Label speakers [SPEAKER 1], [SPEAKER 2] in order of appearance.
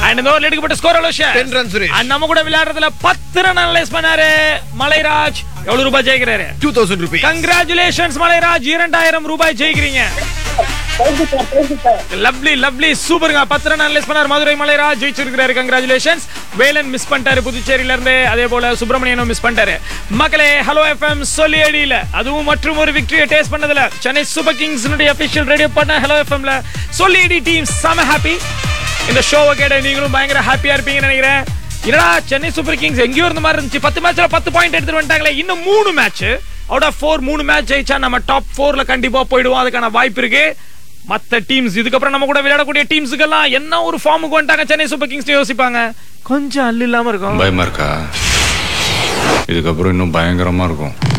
[SPEAKER 1] And இந்த ஓவர்ல எடுக்கப்பட்ட ஸ்கோர் எவ்வளவு ஷேர்
[SPEAKER 2] 10 runs, சுரேஷ்.
[SPEAKER 1] அண்ட் நம்ம கூட விளையாடுறதுல பத்து ரன் அனலைஸ் பண்ணாரு மலைராஜ் எவ்வளவு ரூபாய் ஜெயிக்கிறாரு
[SPEAKER 2] two thousand rupees
[SPEAKER 1] congratulations Malairaj இரண்டாயிரம் ரூபாய் ஜெயிக்கிறீங்க லவ்லி லவ்லி சூப்பருங்க பத்து ரன் அனலைஸ் பண்ணார் மதுரை மலைராஜ் ஜெயிச்சிருக்காரு கங்க்ராச்சுலேஷன்ஸ் வேலன் மிஸ் பண்ணிட்டாரு புதுச்சேரியில இருந்து அதே போல சுப்பிரமணியனும் மிஸ் பண்ணிட்டாரு மக்களே ஹலோ எஃப்எம் சொல்லி அடியில அதுவும் மற்றும் ஒரு விக்டரியை டேஸ்ட் பண்ணதுல Chennai super kings official radio பண்ண ஹலோ எஃப்எம்ல சொல்லி அடி டீம் செம ஹாப்பி இந்த ஷோவை கேட்ட நீங்களும் பயங்கர ஹாப்பியா இருப்பீங்கன்னு நினைக்கிறேன் என்னடா சென்னை சூப்பர் கிங்ஸ் எங்கேயோ இருந்த மாதிரி இருந்துச்சு பத்து மேட்ச்ல பத்து பாயிண்ட் எடுத்துட்டு வந்துட்டாங்களே இன்னும் மூணு மேட்ச் அவுட் ஆஃப் ஃபோர் மூணு மேட்ச் ஜெயிச்சா நம்ம டாப் ஃபோர்ல கண்டிப்பா போயிடுவோம் அதுக்கான வாய்ப்பு இருக்கு மத்த டீம்ஸ் இதுக்கப்புறம் நம்ம கூட விளையாடக்கூடிய டீம்ஸுக்கெல்லாம் என்ன ஒரு ஃபார்முக்கு வந்துட்டாங்க சென்னை சூப்பர் கிங்ஸ் யோசிப்பாங்க கொஞ்சம் அல்லு இல்லாம இருக்கும்
[SPEAKER 3] பயமா இருக்கா இதுக்கப்புறம் இன்னும் பயங்கரமா இருக்கும்